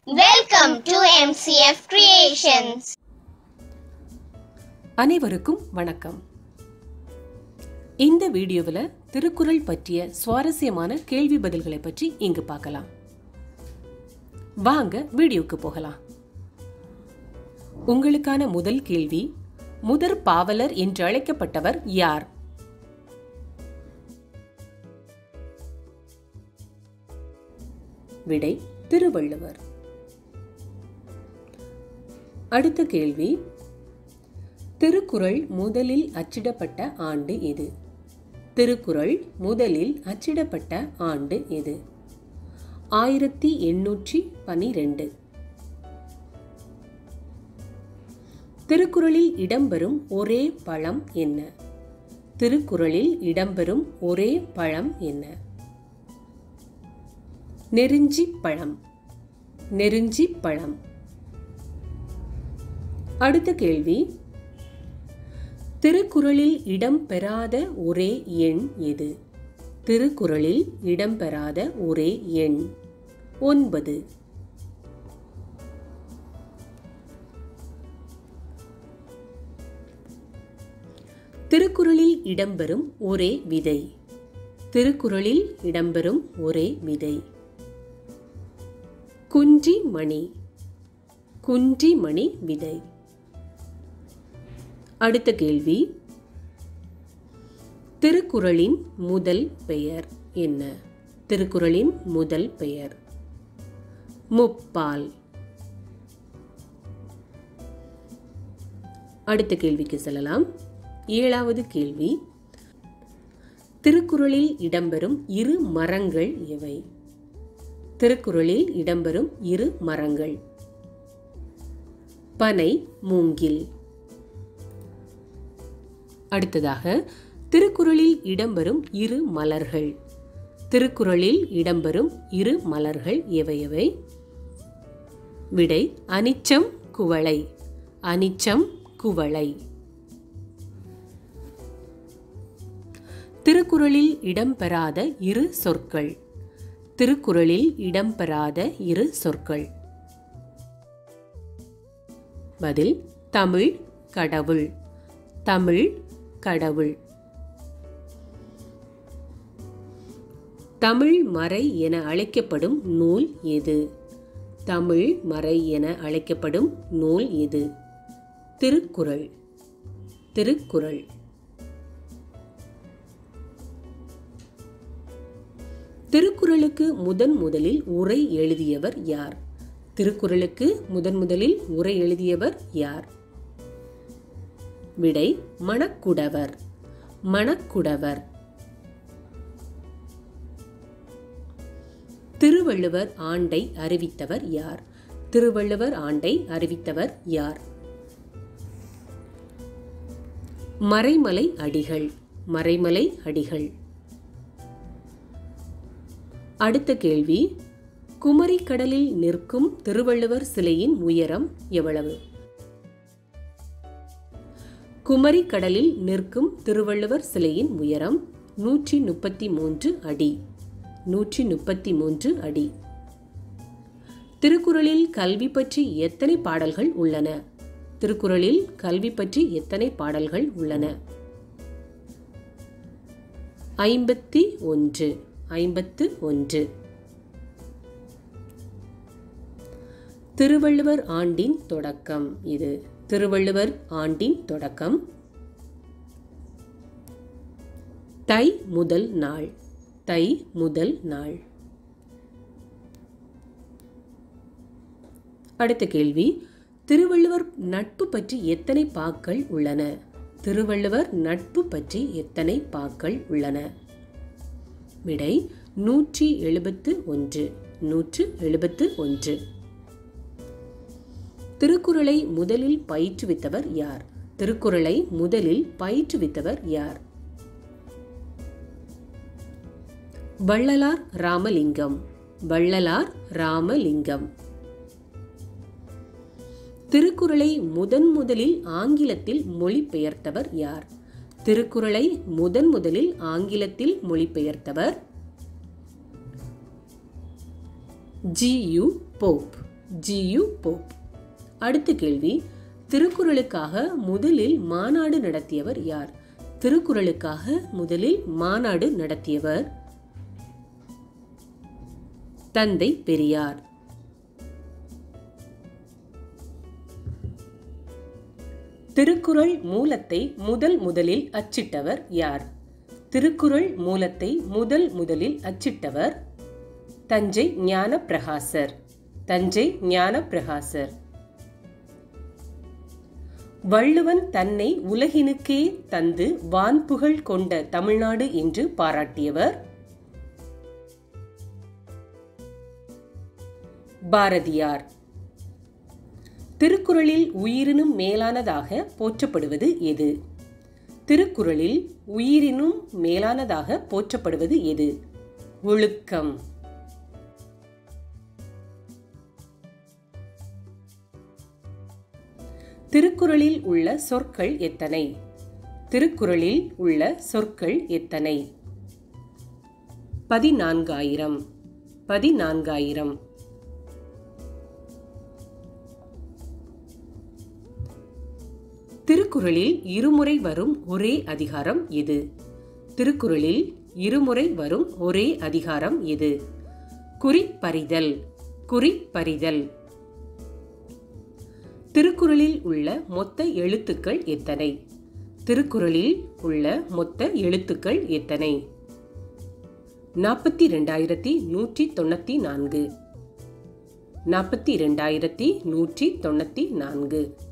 Welcome to MCF Creations. அனைவருக்கும் வணக்கம் இந்த வீடியோவில் திருக்குறள் பற்றிய சுவாரஸ்யமான கேள்வி பதில்களை பற்றி இங்கு பார்க்கலாம் வாங்க வீடியோக்கு போகலாம் உங்களுக்கான முதல் கேள்வி முதற் பாவலர் என்று அழைக்கப்பட்டவர் யார் விடை திருவள்ளுவர் அடுத்த கேள்வி திருக்குறள் முதலில் அச்சிடப்பட்ட ஆண்டு எது திருக்குறள் முதலில் அச்சிடப்பட்ட ஆண்டு எது ஆயிரத்தி எண்ணூற்றி பனிரெண்டு திருக்குறளில் இடம்பெறும் ஒரே பழம் என்ன திருக்குறளில் இடம்பெறும் ஒரே பழம் என்ன நெருஞ்சி பழம் நெருஞ்சி பழம் அடுத்த கேள்வி திருக்குறளில் இடம்பெறாத ஒரே எண் எது திருக்குறளில் இடம்பெறாத ஒரே எண் ஒன்பது திருக்குறளில் இடம்பெறும் ஒரே விதை திருக்குறளில் இடம்பெறும் ஒரே விதை குஞ்சி மணி குன்றி மணி விதை அடுத்த கேள்வி திருக்குறளின் முதல் பெயர் என்ன திருக்குறளின் முதல் பெயர் முப்பால் அடுத்த கேள்விக்கு செல்லலாம் ஏழாவது கேள்வி திருக்குறளில் இடம்பெறும் இரு மரங்கள் எவை திருக்குறளில் இடம்பெறும் இரு மரங்கள் பனை மூங்கில் அடுத்ததாக திருக்குறளில் இடம்பெறும் இரு மலர்கள் திருக்குறளில் இடம்பெறும் இரு மலர்கள் எவையவை விடை அனிச்சம் குவளை அனிச்சம் குவளை திருக்குறளில் இடம்பெறாத இரு சொற்கள் திருக்குறளில் இடம்பெறாத இரு சொற்கள் பதில் தமிழ் கடவுள் தமிழ் கடவுள் தமிழ் மறை என அழைக்கப்படும் நூல் எது தமிழ் மறை என அழைக்கப்படும் நூல் எது திருக்குறள் திருக்குறள் திருக்குறளுக்கு முதன் முதலில் உரை எழுதியவர் யார் திருக்குறளுக்கு முதன் முதலில் உரை எழுதியவர் யார் விடை மணக்குடவர் மணக்குடவர் திருவள்ளுவர் ஆண்டை அறிவித்தவர் யார் திருவள்ளுவர் ஆண்டை அறிவித்தவர் யார் மறைமலை அடிகள் மறைமலை அடிகள் அடுத்த கேள்வி குமரி கடலில் நிற்கும் திருவள்ளுவர் சிலையின் உயரம் எவ்வளவு குமரி கடலில் நிற்கும் திருவள்ளுவர் சிலையின் உயரம் நூற்றி முப்பத்தி மூன்று அடி நூற்றி முப்பத்தி மூன்று அடி திருக்குறளில் கல்வி பற்றி எத்தனை பாடல்கள் உள்ளன திருக்குறளில் கல்வி பற்றி எத்தனை பாடல்கள் உள்ளன ஐம்பத்தி ஒன்று ஐம்பத்து ஒன்று திருவள்ளுவர் ஆண்டின் தொடக்கம் இது திருவள்ளுவர் ஆண்டின் தொடக்கம் தை முதல் நாள் தை முதல் நாள் அடுத்த கேள்வி திருவள்ளுவர் நட்பு பற்றி எத்தனை பாக்கள் உள்ளன திருவள்ளுவர் நட்பு பற்றி எத்தனை பாக்கள் உள்ளன விடை நூற்றி எழுபத்து ஒன்று நூற்று எழுபத்து ஒன்று திருக்குறளை முதலில் பயிற்றுவித்தவர் யார் திருக்குறளை முதலில் பயிற்றுவித்தவர் யார் வள்ளலார் ராமலிங்கம் வள்ளலார் ராமலிங்கம் திருக்குறளை முதன் முதலில் ஆங்கிலத்தில் மொழிபெயர்த்தவர் யார் திருக்குறளை முதன் முதலில் ஆங்கிலத்தில் மொழிபெயர்த்தவர் G U Pope G U Pope அடுத்த கேள்வி திருக்குறளுக்காக முதலில் மாநாடு நடத்தியவர் யார் திருக்குறளுக்காக முதலில் மாநாடு நடத்தியவர் தந்தை பெரியார் திருக்குறள் மூலத்தை முதல் முதலில் அச்சிட்டவர் யார் திருக்குறள் மூலத்தை முதல் முதலில் அச்சிட்டவர் தஞ்சை ஞான பிரகாசர் தஞ்சை ஞான பிரகாசர் வள்ளுவன் தன்னை உலகினுக்கே தந்து வான்புகழ் கொண்ட தமிழ்நாடு என்று பாராட்டியவர் பாரதியார் திருக்குறளில் உயிரினும் மேலானதாக போற்றப்படுவது எது திருக்குறளில் உயிரினும் மேலானதாக போற்றப்படுவது எது ஒழுக்கம் திருக்குறளில் உள்ள சொற்கள் எத்தனை திருக்குறளில் உள்ள சொற்கள் எத்தனை பதினான்காயிரம் பதினான்காயிரம் திருக்குறளில் இருமுறை வரும் ஒரே அதிகாரம் எது திருக்குறளில் இருமுறை வரும் ஒரே அதிகாரம் எது குறிப்பறிதல் குறிப்பறிதல் திருக்குறளில் உள்ள மொத்த எழுத்துக்கள் எத்தனை திருக்குறளில் உள்ள மொத்த எழுத்துக்கள் எத்தனை நாற்பத்தி ரெண்டாயிரத்தி நூற்றி தொண்ணூத்தி நான்கு நாற்பத்தி ரெண்டாயிரத்தி நூற்றி தொண்ணூத்தி நான்கு